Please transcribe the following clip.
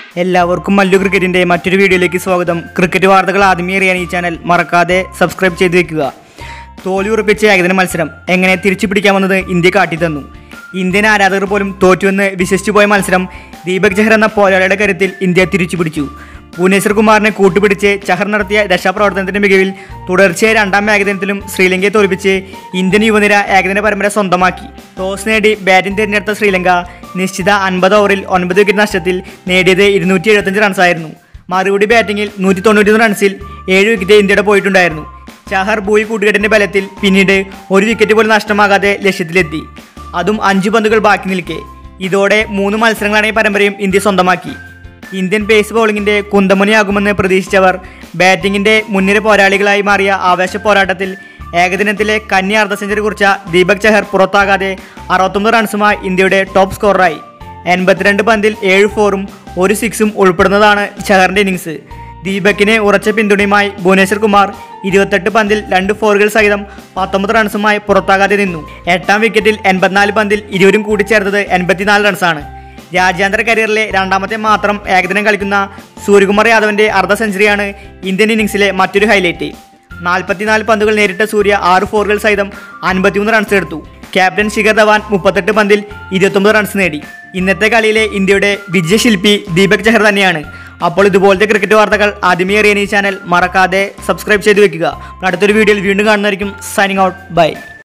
എല്ലാവർക്കും മല്ലു ക്രിക്കറ്റിൻ്റെ മറ്റൊരു വീഡിയോയിലേക്ക് സ്വാഗതം ക്രിക്കറ്റ് വാർത്തകൾ ആദ്യമേ അറിയാൻ ഈ ചാനൽ മറക്കാതെ സബ്സ്ക്രൈബ് ചെയ്തു വെക്കുക തോൽവി ഉറപ്പിച്ച ഏകദിന മത്സരം എങ്ങനെ തിരിച്ചു പിടിക്കാമെന്നത് ഇന്ത്യ കാട്ടിത്തന്നു ഇന്ത്യൻ ആരാധകർ പോലും തോറ്റുവെന്ന് വിശ്വസിച്ചു പോയ മത്സരം ദീപക് ചഹർ എന്ന പോരാളിയുടെ കരുത്തിൽ ഇന്ത്യ തിരിച്ചു പിടിച്ചു ഭുവനേശ്വർ കുമാറിനെ കൂട്ടുപിടിച്ച് ചഹർ നടത്തിയ രക്ഷാപ്രവർത്തനത്തിന്റെ മികവിൽ തുടർച്ചയായ രണ്ടാം ഏകദിനത്തിലും ശ്രീലങ്കയെ തോൽപ്പിച്ച് ഇന്ത്യൻ യുവനിര ഏകദിന പരമ്പര സ്വന്തമാക്കി ടോസ് നേടി ബാറ്റിംഗ് തിരഞ്ഞെടുത്ത ശ്രീലങ്ക നിശ്ചിത അൻപത് ഓവറിൽ ഒൻപത് വിക്കറ്റ് നഷ്ടത്തിൽ നേടിയത് ഇരുന്നൂറ്റി എഴുപത്തഞ്ച് റൺസായിരുന്നു മറുപടി ബാറ്റിംഗിൽ നൂറ്റി തൊണ്ണൂറ്റി റൺസിൽ ഏഴ് വിക്കറ്റ് ഇന്ത്യയുടെ പോയിട്ടുണ്ടായിരുന്നു ചഹർ ഭൂയി കൂട്ടുകെട്ടിന്റെ ബലത്തിൽ പിന്നീട് ഒരു വിക്കറ്റ് പോലും നഷ്ടമാകാതെ ലക്ഷ്യത്തിലെത്തി അതും അഞ്ച് പന്തുകൾ ബാക്കി നിൽക്കെ ഇതോടെ മൂന്ന് മത്സരങ്ങളാണ് ഈ പരമ്പരയും ഇന്ത്യ സ്വന്തമാക്കി ഇന്ത്യൻ പേസ് ബൗളിംഗിന്റെ കുന്തമുനയാകുമെന്ന് പ്രതീക്ഷിച്ചവർ ബാറ്റിംഗിന്റെ മുൻനിര പോരാളികളായി മാറിയ ആവേശ പോരാട്ടത്തിൽ ഏകദിനത്തിലെ കന്നി അർദ്ധ സെഞ്ചുറി കുറിച്ച ദീപക് ചഹർ പുറത്താകാതെ അറുപത്തൊമ്പത് റൺസുമായി ഇന്ത്യയുടെ ടോപ്പ് സ്കോററായി എൺപത്തിരണ്ട് പന്തിൽ ഏഴ് ഫോറും ഒരു സിക്സും ഉൾപ്പെടുന്നതാണ് ചഹറിന്റെ ഇന്നിങ്സ് ദീപകിന് ഉറച്ച പിന്തുണയുമായി ഭുവനേശ്വർ കുമാർ ഇരുപത്തെട്ട് പന്തിൽ രണ്ട് ഫോറുകൾ സഹിതം പത്തൊമ്പത് റൺസുമായി പുറത്താകാതെ നിന്നു എട്ടാം വിക്കറ്റിൽ എൺപത്തിനാല് പന്തിൽ ഇരുവരും കൂടിച്ചേർത്തത് എൺപത്തിനാല് റൺസാണ് രാജ്യാന്തര കരിയറിലെ രണ്ടാമത്തെ മാത്രം ഏകദിനം കളിക്കുന്ന സൂര്യകുമാർ യാദവിന്റെ അർദ്ധ സെഞ്ചുറിയാണ് ഇന്ത്യൻ ഇന്നിംഗ്സിലെ മറ്റൊരു ഹൈലൈറ്റ് നാൽപ്പത്തിനാല് പന്തുകൾ നേരിട്ട സൂര്യ ആറ് ഫോറുകൾ സഹിതം അൻപത്തിമൂന്ന് റൺസ് എടുത്തു ക്യാപ്റ്റൻ ശിഖർ ധവാൻ മുപ്പത്തെട്ട് പന്തിൽ ഇരുപത്തൊമ്പത് റൺസ് നേടി ഇന്നത്തെ കളിയിലെ ഇന്ത്യയുടെ വിജയശില്പി ദീപക് ചഹർ തന്നെയാണ് അപ്പോൾ ഇതുപോലത്തെ ക്രിക്കറ്റ് വാർത്തകൾ ആദ്യമേ അറിയാൻ ഈ ചാനൽ മറക്കാതെ സബ്സ്ക്രൈബ് ചെയ്ത് വെക്കുക അടുത്തൊരു വീഡിയോയിൽ വീണ്ടും കാണുന്നതായിരിക്കും സൈനിങ് ഔട്ട് ബൈ